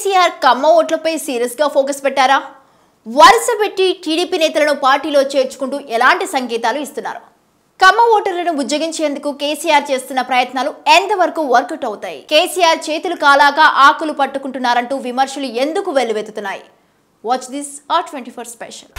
కేసీఆర్ కమ్మ ఓట్లపై సీరియస్ గా ఫోకస్ పెట్టారా వరుస పెట్టి టీడీపీ నేతలను పార్టీలో చేర్చుకుంటూ ఎలాంటి సంకేతాలు ఇస్తున్నారు కమ్మ ఓటర్లను బుజ్జగించేందుకు కేసీఆర్ చేస్తున్న ప్రయత్నాలు ఎంతవరకు వర్కౌట్ అవుతాయి కేసీఆర్ చేతులు కాలాగా ఆకులు పట్టుకుంటున్నారంటూ విమర్శలు ఎందుకు వెల్లువెత్తుతున్నాయి watch this R twenty four special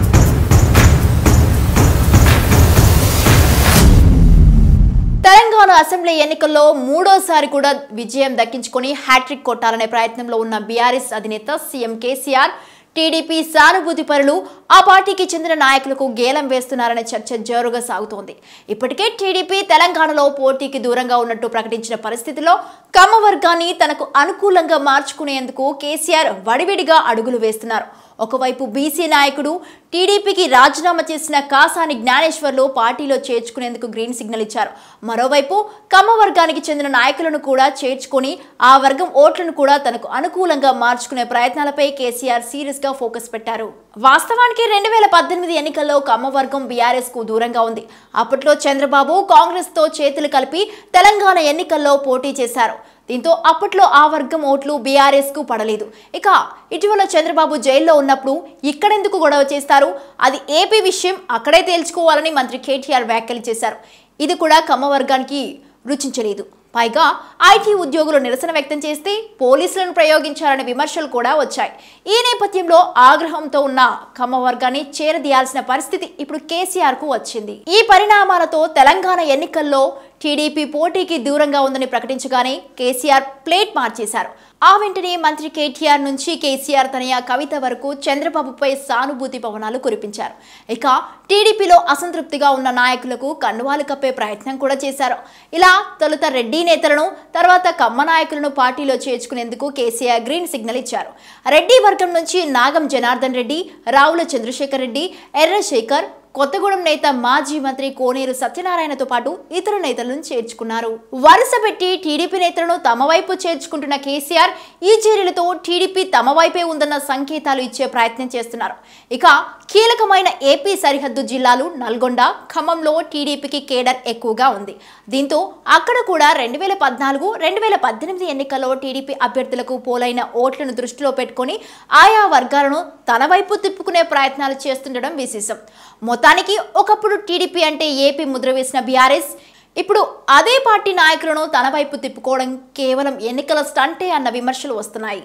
Telangana assembly ఎన్నికల్లో మూడోసారి కూడా విజయం దక్కించుకొని హ్యాట్రిక్ కొట్టాలనే ప్రయత్నంలో ఉన్న బీఆర్ఎస్ అధినేత సీఎం కేసీఆర్ టీడీపీ సానుభూతి పరులు ఆ పార్టీకి చెందిన నాయకులకు గేలం వేస్తున్నారనే చర్చ జోరుగా సాగుతోంది ఇప్పటికే టీడీపీ తెలంగాణలో పోటీకి దూరంగా ఉన్నట్టు ప్రకటించిన పరిస్థితిలో కమ్మ వర్గాన్ని తనకు అనుకూలంగా మార్చుకునేందుకు కేసీఆర్ వడివిడిగా అడుగులు వేస్తున్నారు ఒకవైపు బీసీ నాయకుడు టీడీపీకి రాజీనామా చేసిన కాసాని జ్ఞానేశ్వర్లు పార్టీలో చేర్చుకునేందుకు గ్రీన్ సిగ్నల్ ఇచ్చారు మరోవైపు కమ్మ వర్గానికి చెందిన నాయకులను కూడా చేర్చుకొని ఆ వర్గం ఓట్లను కూడా తనకు అనుకూలంగా మార్చుకునే ప్రయత్నాలపై కేసీఆర్ సీరియస్ గా ఫోకస్ పెట్టారు వాస్తవానికి రెండు వేల పద్దెనిమిది ఎన్నికల్లో కమ్మ వర్గం బీఆర్ఎస్ కు దూరంగా ఉంది అప్పట్లో చంద్రబాబు కాంగ్రెస్ తో చేతులు కలిపి తెలంగాణ ఎన్నికల్లో పోటీ చేశారు దీంతో అప్పట్లో ఆ వర్గం ఓట్లు బీఆర్ఎస్ కు పడలేదు ఇక ఇటీవల చంద్రబాబు జైల్లో ఉన్నప్పుడు ఇక్కడెందుకు గొడవ చేస్తారు అది ఏపీ విషయం అక్కడే తేల్చుకోవాలని మంత్రి కేటీఆర్ వ్యాఖ్యలు చేశారు ఇది కూడా కమ్మ వర్గానికి రుచించలేదు పైగా ఐటీ ఉద్యోగులు నిరసన వ్యక్తం చేస్తే పోలీసులను ప్రయోగించారనే విమర్శలు కూడా వచ్చాయి ఈ నేపథ్యంలో ఆగ్రహంతో ఉన్న కమ్మ వర్గాన్ని చేరదీయాల్సిన పరిస్థితి ఇప్పుడు కేసీఆర్ కు వచ్చింది ఈ పరిణామాలతో తెలంగాణ ఎన్నికల్లో టీడీపీ పోటీకి దూరంగా ఉందని ప్రకటించగానే కేసీఆర్ ప్లేట్ మార్చేశారు ఆ వెంటనే మంత్రి కేటీఆర్ నుంచి కేసీఆర్ తనయ కవిత వరకు చంద్రబాబుపై సానుభూతి పవనాలు కురిపించారు ఇక టీడీపీలో అసంతృప్తిగా ఉన్న నాయకులకు కన్నువాలు కప్పే ప్రయత్నం కూడా చేశారు ఇలా తొలుత రెడ్డి నేతలను తర్వాత కమ్మ నాయకులను పార్టీలో చేర్చుకునేందుకు కేసీఆర్ గ్రీన్ సిగ్నల్ ఇచ్చారు రెడ్డి వర్గం నుంచి నాగం జనార్దన్ రెడ్డి రావుల చంద్రశేఖర్ రెడ్డి ఎర్రశేఖర్ కొత్తగూడెం నేత మాజీ మంత్రి కోనేరు సత్యనారాయణతో పాటు ఇతర నేతలను చేర్చుకున్నారు వరుస పెట్టి టీడీపీ నేతలను తమ వైపు చేర్చుకుంటున్న కేసీఆర్ ఈ చర్యలతో టీడీపీ తమ వైపే ఉందన్న సంకేతాలు ఇచ్చే ప్రయత్నం చేస్తున్నారు ఇక కీలకమైన ఏపీ సరిహద్దు జిల్లాలు నల్గొండ ఖమ్మంలో టీడీపీకి కేడర్ ఎక్కువగా ఉంది దీంతో అక్కడ కూడా రెండు వేల పద్నాలుగు రెండు వేల పద్దెనిమిది ఎన్నికల్లో టీడీపీ అభ్యర్థులకు పోలైన ఓట్లను దృష్టిలో పెట్టుకొని ఆయా వర్గాలను తన వైపు తిప్పుకునే ప్రయత్నాలు చేస్తుండడం విశేషం మొత్తానికి ఒకప్పుడు టీడీపీ అంటే ఏపీ ముద్ర వేసిన బీఆర్ఎస్ ఇప్పుడు అదే పార్టీ నాయకులను తన వైపు తిప్పుకోవడం కేవలం ఎన్నికల స్టంటే అన్న విమర్శలు వస్తున్నాయి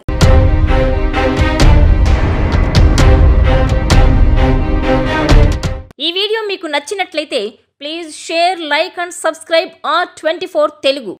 ఈ వీడియో మీకు నచ్చినట్లయితే please share like and subscribe R twenty Telugu